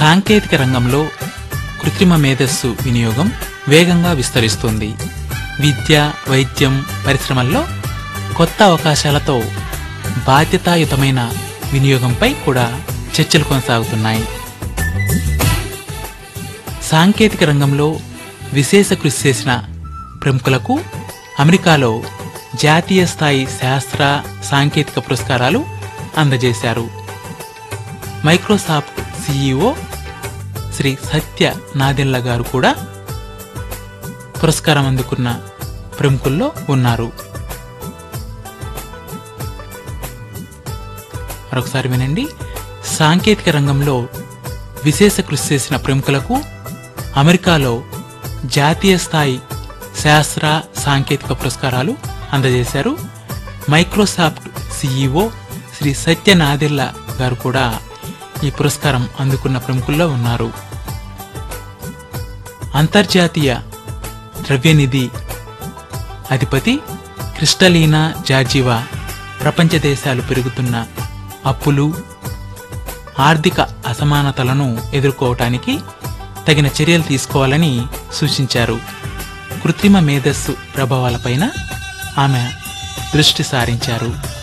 సాంకేతిక రంగంలో కృత్రిమ మేధస్సు వినియోగం వేగంగా విస్తరిస్తుంది విద్య వైద్యం పరిశ్రమల్లో కొత్త అవకాశాలతో బాధ్యతాయుతమైన వినియోగంపై కూడా చర్చలు కొనసాగుతున్నాయి సాంకేతిక రంగంలో విశేష కృషి చేసిన ప్రముఖులకు అమెరికాలో జాతీయ స్థాయి శాస్త్ర సాంకేతిక పురస్కారాలు అందజేశారు మైక్రోసాఫ్ట్ సిఇఓ శ్రీ సత్య నాదెళ్ల గారు కూడా పురస్కారం అందుకున్న ప్రముఖుల్లో ఉన్నారు మరొకసారి వినండి సాంకేతిక రంగంలో విశేష కృషి చేసిన ప్రముఖులకు అమెరికాలో జాతీయ స్థాయి శాస్త్ర సాంకేతిక పురస్కారాలు అందజేశారు మైక్రోసాఫ్ట్ సిఇఓ శ్రీ సత్య నాదెళ్ల గారు కూడా ఈ పురస్కారం అందుకున్న ప్రముఖుల్లో ఉన్నారు అంతర్జాతీయ ద్రవ్యనిధి అధిపతి క్రిస్టలీనా జార్జివా ప్రపంచ దేశాలు పెరుగుతున్న అప్పులు ఆర్థిక అసమానతలను ఎదుర్కోవటానికి తగిన చర్యలు తీసుకోవాలని సూచించారు కృత్రిమ మేధస్సు ప్రభావాలపైన ఆమె దృష్టి సారించారు